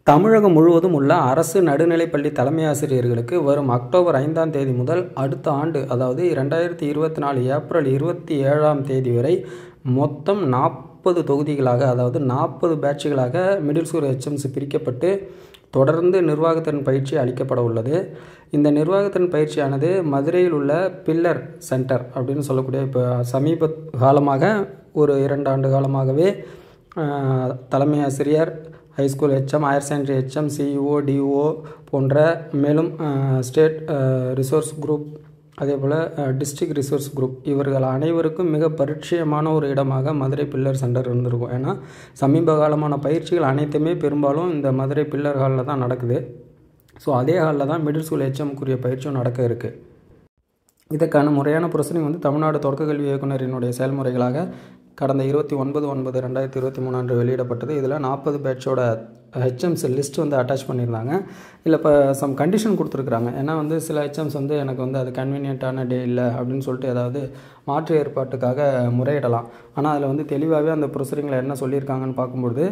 தமிழகம் முழுவதும் உள்ள அரசு நடுநிலைப்பள்ளி தலைமை ஆசிரியர்களுக்கு வரும் அக்டோபர் ஐந்தாம் தேதி முதல் அடுத்த ஆண்டு அதாவது ரெண்டாயிரத்தி இருபத்தி நாலு ஏப்ரல் இருபத்தி ஏழாம் தேதி வரை மொத்தம் நாற்பது தொகுதிகளாக அதாவது நாற்பது பேட்சுகளாக மிடில் ஸ்கூல் ஹெச்எம்சி பிரிக்கப்பட்டு தொடர்ந்து நிர்வாகத்திறன் பயிற்சி அளிக்கப்பட உள்ளது இந்த நிர்வாகத்திறன் பயிற்சியானது மதுரையில் உள்ள பில்லர் சென்டர் அப்படின்னு சொல்லக்கூடிய இப்போ சமீப காலமாக ஒரு இரண்டு ஆண்டு காலமாகவே ஆஹ், தலைமை ஆசிரியர் high school HM higher secondary HM CEO DO போன்ற மேலும் ஸ்டேட் ரிசோர்ஸ் குரூப் அதே போல் டிஸ்ட்ரிக்ட் ரிசோர்ஸ் குரூப் இவர்கள் அனைவருக்கும் மிக பரிச்சயமான ஒரு இடமாக மதுரை பில்லர் சென்டர் இருந்திருக்கும் ஏன்னா சமீப காலமான பயிற்சிகள் அனைத்துமே பெரும்பாலும் இந்த மதுரை பில்லர் ஹாலில் தான் நடக்குது ஸோ அதே ஹாலில் தான் மிடில் ஸ்கூல் ஹெச்எம்க்குரிய பயிற்சியும் நடக்க இருக்குது இதற்கான முறையான ப்ரொசீடிங் வந்து தமிழ்நாடு தொடக்க கல்வி இயக்குனரினுடைய செயல்முறைகளாக கடந்த இருபத்தி ஒன்பது ஒன்பது ரெண்டாயிரத்தி இருபத்தி மூணு அன்று வெளியிடப்பட்டது இதில் நாற்பது பேட்சோட ஹெச்எம்ஸ் லிஸ்ட் வந்து அட்டாச் பண்ணியிருந்தாங்க இதில் இப்போ சம் கண்டிஷன் கொடுத்துருக்குறாங்க ஏன்னா வந்து சில ஹெச்எம்ஸ் வந்து எனக்கு வந்து அது கன்வீனியண்ட்டான டே இல்லை அப்படின்னு சொல்லிட்டு ஏதாவது மாற்று ஏற்பாட்டுக்காக முறையிடலாம் ஆனால் அதில் வந்து தெளிவாகவே அந்த ப்ரொசீடிங்கில் என்ன சொல்லியிருக்காங்கன்னு பார்க்கும்பொழுது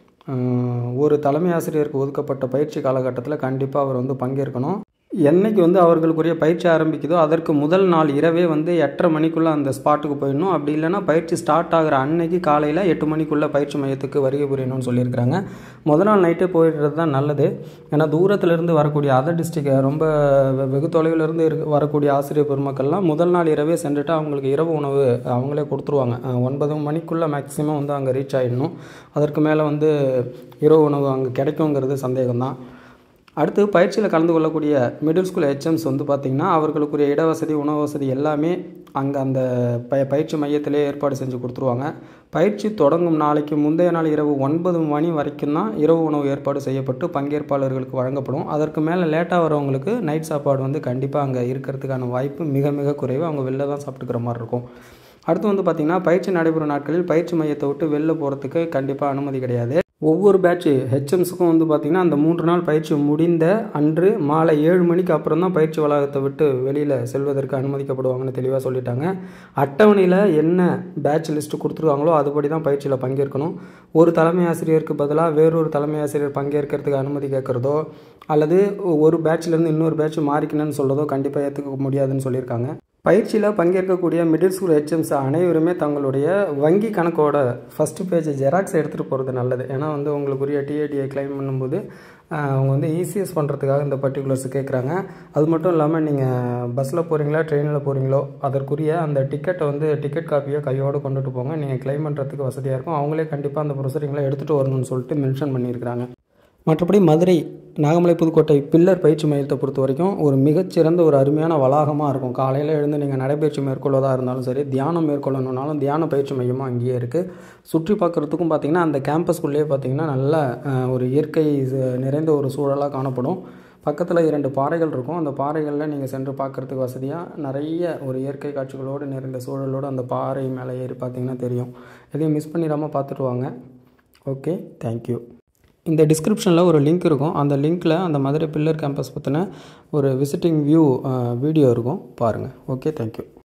அஹ், ஒரு தலைமை ஆசிரியருக்கு ஒதுக்கப்பட்ட பயிற்சி காலகட்டத்தில் கண்டிப்பாக அவர் வந்து பங்கேற்கணும் என்னைக்கு வந்து அவர்களுக்குரிய பயிற்சி ஆரம்பிக்குதோ அதற்கு முதல் நாள் இரவே வந்து எட்டரை மணிக்குள்ளே அந்த ஸ்பாட்டுக்கு போயிடணும் அப்படி இல்லைன்னா பயிற்சி ஸ்டார்ட் ஆகிற அன்னைக்கு காலையில் எட்டு மணிக்குள்ளே பயிற்சி மையத்துக்கு வருகை புரியணும்னு சொல்லியிருக்கிறாங்க முதல் நாள் நைட்டே போயிடுறது தான் நல்லது ஏன்னா தூரத்துலேருந்து வரக்கூடிய அதர் டிஸ்ட்ரிக்ட் ரொம்ப வெ- வெகு தொலைவிலிருந்து இருக்க வரக்கூடிய ஆசிரியர் பெருமக்கள்லாம் முதல் நாள் இரவே சென்றுட்டு அவங்களுக்கு இரவு உணவு அவங்களே கொடுத்துருவாங்க அஹ் ஒன்பது மணிக்குள்ளே மேக்ஸிமம் வந்து அங்கே ரீச் ஆகிடணும் அதற்கு மேலே வந்து இரவு உணவு அங்கே கிடைக்குங்கிறது சந்தேகம்தான் அடுத்து பயிற்சியில் கலந்து கொள்ளக்கூடிய மிடில் ஸ்கூல் ஹெச்எம்ஸ் வந்து பார்த்திங்கன்னா அவர்களுக்குரிய இட வசதி உணவு வசதி எல்லாமே அங்கே அந்த பய பயிற்சி மையத்திலே ஏற்பாடு செஞ்சு கொடுத்துருவாங்க பயிற்சி தொடங்கும் நாளைக்கு முந்தைய நாள் இரவு ஒன்பது மணி வரைக்கும் தான் இரவு உணவு ஏற்பாடு செய்யப்பட்டு பங்கேற்பாளர்களுக்கு வழங்கப்படும் அதற்கு மேலே லேட்டாக வரவங்களுக்கு நைட் சாப்பாடு வந்து கண்டிப்பாக அங்கே இருக்கிறதுக்கான வாய்ப்பு மிக மிக குறைவு அவங்க வெளில தான் சாப்பிட்டுக்கிற மாதிரி இருக்கும் அடுத்து வந்து பார்த்திங்கன்னா பயிற்சி நடைபெறும் நாட்களில் பயிற்சி மையத்தை விட்டு வெளில போகிறதுக்கு கண்டிப்பாக அனுமதி கிடையாது ஒவ்வொரு பேட்ச் ஹெச்எம்ஸுக்கும் வந்து பார்த்திங்கன்னா அந்த மூன்று நாள் பயிற்சி முடிந்த அன்று மாலை ஏழு மணிக்கு அப்புறம் தான் பயிற்சி வளாகத்தை விட்டு வெளியில் செல்வதற்கு அனுமதிக்கப்படுவாங்கன்னு தெளிவாக சொல்லிட்டாங்க அட்டவணையில் என்ன பேட்ச் லிஸ்ட்டு கொடுத்துருக்காங்களோ அதுபடி தான் பயிற்சியில் பங்கேற்கணும் ஒரு தலைமை ஆசிரியருக்கு பதிலாக வேறொரு தலைமை ஆசிரியர் பங்கேற்கிறதுக்கு அனுமதி கேட்குறதோ அல்லது ஒரு பேட்ச்லேருந்து இன்னொரு பேட்ச் மாறிக்கணும்னு சொல்கிறதோ கண்டிப்பாக ஏற்றுக்க முடியாதுன்னு சொல்லியிருக்காங்க பயிற்சியில் பங்கேற்கக்கூடிய மிடில் ஸ்கூல் ஹெச்எம்ஸ் அனைவருமே தங்களுடைய வங்கி கணக்கோட ஃபஸ்ட்டு பேஜ் ஜெராக்ஸ் எடுத்துகிட்டு போகிறது நல்லது ஏன்னா வந்து உங்களுக்குரிய டிஏடிஐ கிளைம் பண்ணும்போது ஆஹ், அவங்க வந்து ஈஸியஸ் பண்ணுறதுக்காக இந்த பர்டிகுலர்ஸ் கேட்குறாங்க அது மட்டும் இல்லாமல் நீங்கள் பஸ்ஸில் போகிறீங்களா ட்ரெயினில் போகிறீங்களோ அதற்குரிய அந்த டிக்கெட்டை வந்து டிக்கெட் காப்பியை கையோடு கொண்டுட்டு போங்க நீங்கள் கிளைம் பண்ணுறதுக்கு வசதியாக இருக்கும் அவங்களே கண்டிப்பாக அந்த ப்ரொசீடிங்கில் எடுத்துகிட்டு வரணும்னு சொல்லிட்டு மென்ஷன் பண்ணியிருக்கிறாங்க மற்றபடி மதுரை நாகமலை புதுக்கோட்டை பில்லர் பயிற்சி மையத்தை பொறுத்த வரைக்கும் ஒரு மிகச்சிறந்த ஒரு அருமையான வளாகமாக இருக்கும் காலையில் எழுந்து நீங்கள் நடைபயிற்சி மேற்கொள்வதாக இருந்தாலும் சரி தியானம் மேற்கொள்ளணுன்னாலும் தியான பயிற்சி மையமும் அங்கேயே இருக்குது சுற்றி பார்க்குறதுக்கும் பார்த்திங்கன்னா அந்த கேம்பஸ்குள்ளேயே பார்த்திங்கன்னா நல்ல அஹ், ஒரு இயற்கை ச- நிறைந்த ஒரு சூழலாக காணப்படும் பக்கத்தில் இரண்டு பாறைகள் இருக்கும் அந்த பாறைகளில் நீங்கள் சென்று பார்க்குறதுக்கு வசதியாக நிறைய ஒரு இயற்கை காட்சிகளோடு நிறைந்த சூழலோடு அந்த பாறை மேலே ஏறி பார்த்தீங்கன்னா தெரியும் எதையும் மிஸ் பண்ணிடாமல் பார்த்துட்டு வாங்க ஓகே தேங்க்யூ இந்த டிஸ்கிரிப்ஷனில் ஒரு லிங்க் இருக்கும் அந்த லிங்க்கில் அந்த மதுரை பில்லர் கேம்பஸ் பற்றின ஒரு விசிட்டிங் வியூ வீடியோ இருக்கும் பாருங்கள் ஓகே தேங்க்யூ